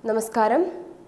നമസ്കാരം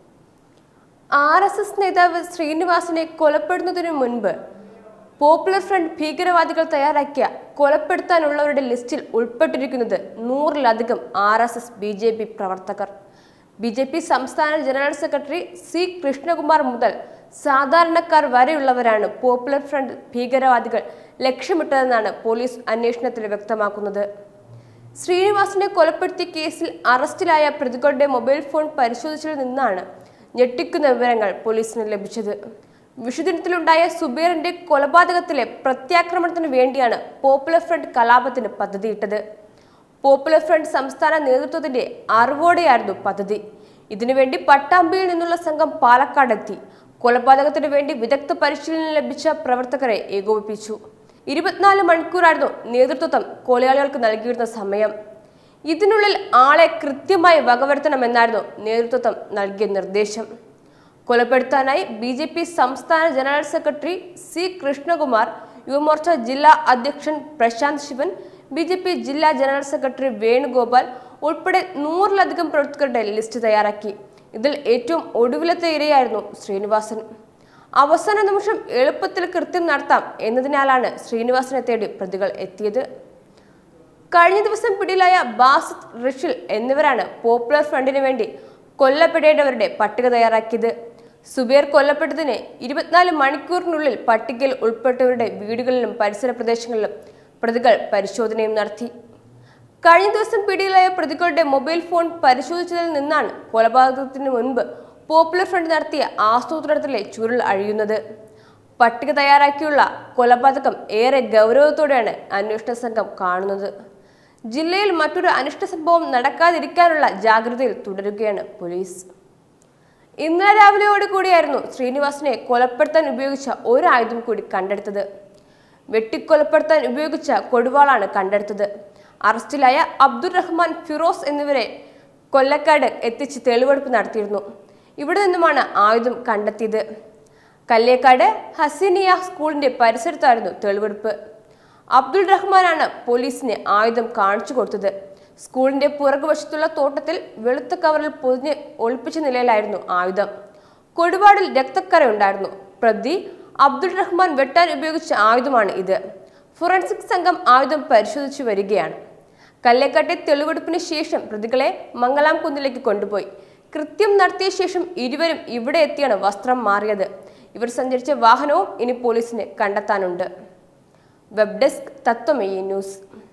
R S S നേതാവ് ശ്രീനിവാസനെ കൊലപ്പെടുന്നതിനു മുൻപ് പോപ്പുലർ ഫ്രണ്ട് ഭീകരവാദികൾ തയ്യാറാക്കിയ കൊലപ്പെടുത്താനുള്ളവരുടെ ലിസ്റ്റിൽ ഉൾപ്പെട്ടിരിക്കുന്നത് നൂറിലധികം R S S B J P പ്രവർത്തകർ ബി ജെ പി സംസ്ഥാന ജനറൽ സെക്രട്ടറി സി കൃഷ്ണകുമാർ മുതൽ സാധാരണക്കാർ വരെയുള്ളവരാണ് പോപ്പുലർ ഫ്രണ്ട് ഭീകരവാദികൾ ലക്ഷ്യമിട്ടതെന്നാണ് പോലീസ് അന്വേഷണത്തിൽ വ്യക്തമാക്കുന്നത് ശ്രീനിവാസിനെ കൊലപ്പെടുത്തിയ കേസിൽ അറസ്റ്റിലായ പ്രതികളുടെ മൊബൈൽ ഫോൺ പരിശോധിച്ചതിൽ നിന്നാണ് ഞെട്ടിക്കുന്ന വിവരങ്ങൾ പോലീസിന് ലഭിച്ചത് വിഷുദിനത്തിലുണ്ടായ സുബീറിന്റെ കൊലപാതകത്തിലെ പ്രത്യാക്രമണത്തിന് വേണ്ടിയാണ് പോപ്പുലർ ഫ്രണ്ട് കലാപത്തിന് പദ്ധതിയിട്ടത് പോപ്പുലർ ഫ്രണ്ട് സംസ്ഥാന നേതൃത്വത്തിന്റെ അറിവോടെയായിരുന്നു പദ്ധതി ഇതിനുവേണ്ടി പട്ടാമ്പിയിൽ നിന്നുള്ള സംഘം പാലക്കാടെത്തി കൊലപാതകത്തിന് വേണ്ടി വിദഗ്ധ പരിശീലനം ലഭിച്ച പ്രവർത്തകരെ ഏകോപിപ്പിച്ചു ഇരുപത്തിനാല് മണിക്കൂറായിരുന്നു നേതൃത്വം കൊലയാളികൾക്ക് നൽകിയിരുന്ന സമയം ഇതിനുള്ളിൽ ആളെ കൃത്യമായി വകവരുത്തണമെന്നായിരുന്നു നേതൃത്വം നൽകിയ നിർദ്ദേശം കൊലപ്പെടുത്താനായി ബി ജെ പി സംസ്ഥാന general secretary C Krishnakumar Yuvamorcha ജില്ലാ അധ്യക്ഷൻ Prashanth Sivan B J P ജില്ലാ ജനറൽ സെക്രട്ടറി വേണുഗോപാൽ ഉൾപ്പെടെ നൂറിലധികം പ്രവർത്തകരുടെ ലിസ്റ്റ് തയ്യാറാക്കി ഇതിൽ ഏറ്റവും ഒടുവിലത്തെ ഇരയായിരുന്നു ശ്രീനിവാസൻ അവസാന നിമിഷം എളുപ്പത്തിൽ കൃത്യം നടത്താം എന്നതിനാലാണ് ശ്രീനിവാസനെ തേടി പ്രതികൾ എത്തിയത് കഴിഞ്ഞ ദിവസം പിടിയിലായ ബാസിത് റിഷിൽ എന്നിവരാണ് പോപ്പുലർ ഫ്രണ്ടിന് വേണ്ടി കൊല്ലപ്പെടേണ്ടവരുടെ പട്ടിക തയ്യാറാക്കിയത് സുബേർ കൊല്ലപ്പെട്ടതിന് ഇരുപത്തിനാല് മണിക്കൂറിനുള്ളിൽ പട്ടികയിൽ ഉൾപ്പെട്ടവരുടെ വീടുകളിലും പരിസര പ്രദേശങ്ങളിലും പ്രതികൾ പരിശോധനയും നടത്തി കഴിഞ്ഞ ദിവസം പിടിയിലായ പ്രതികളുടെ മൊബൈൽ ഫോൺ പരിശോധിച്ചതിൽ നിന്നാണ് കൊലപാതകത്തിന് മുൻപ് പോപ്പുലർ ഫ്രണ്ട് നടത്തിയ ആസൂത്രണത്തിലെ ചുരുൾ അഴിയുന്നത് പട്ടിക തയ്യാറാക്കിയുള്ള കൊലപാതകം ഏറെ ഗൗരവത്തോടെയാണ് അന്വേഷണ സംഘം കാണുന്നത് ജില്ലയിൽ മറ്റൊരു അനിഷ്ട സംഭവം നടക്കാതിരിക്കാനുള്ള ജാഗ്രതയിൽ തുടരുകയാണ് പോലീസ് ഇന്നലെ രാവിലെയോട് കൂടിയായിരുന്നു ശ്രീനിവാസനെ കൊലപ്പെടുത്താൻ ഉപയോഗിച്ച ഒരു ആയുധം കൂടി കണ്ടെടുത്തത് വെട്ടിക്കൊലപ്പെടുത്താൻ ഉപയോഗിച്ച കൊടുവാളാണ് കണ്ടെടുത്തത് അറസ്റ്റിലായ അബ്ദുൾ റഹ്മാൻ ഫിറോസ് എന്നിവരെ കൊല്ലക്കാട് എത്തിച്ച് തെളിവെടുപ്പ് നടത്തിയിരുന്നു ഇവിടെ നിന്നുമാണ് ആയുധം കണ്ടെത്തിയത് കല്ലേക്കാട് ഹസീനിയ സ്കൂളിന്റെ പരിസരത്തായിരുന്നു തെളിവെടുപ്പ് അബ്ദുൾ റഹ്മാനാണ് പോലീസിന് ആയുധം കാണിച്ചു കൊടുത്തത് സ്കൂളിന്റെ പുറകുവശത്തുള്ള തോട്ടത്തിൽ വെളുത്ത കവറിൽ പൊതിഞ്ഞ് ഒളിപ്പിച്ച നിലയിലായിരുന്നു ആയുധം കൊടുവാടിൽ രക്തക്കറയുണ്ടായിരുന്നു പ്രതി അബ്ദുൾ റഹ്മാൻ വെട്ടാൻ ഉപയോഗിച്ച ആയുധമാണ് ഇത് ഫോറൻസിക് സംഘം ആയുധം പരിശോധിച്ചു വരികയാണ് കല്ലേക്കാട്ടെ തെളിവെടുപ്പിന് ശേഷം പ്രതികളെ മംഗലാം കുന്നിലേക്ക് കൊണ്ടുപോയി കൃത്യം നടത്തിയ ശേഷം ഇരുവരും ഇവിടെ എത്തിയാണ് വസ്ത്രം മാറിയത് ഇവർ സഞ്ചരിച്ച വാഹനവും ഇനി പോലീസിന് കണ്ടെത്താനുണ്ട് വെബ് ഡെസ്ക് തത്വമയി ന്യൂസ്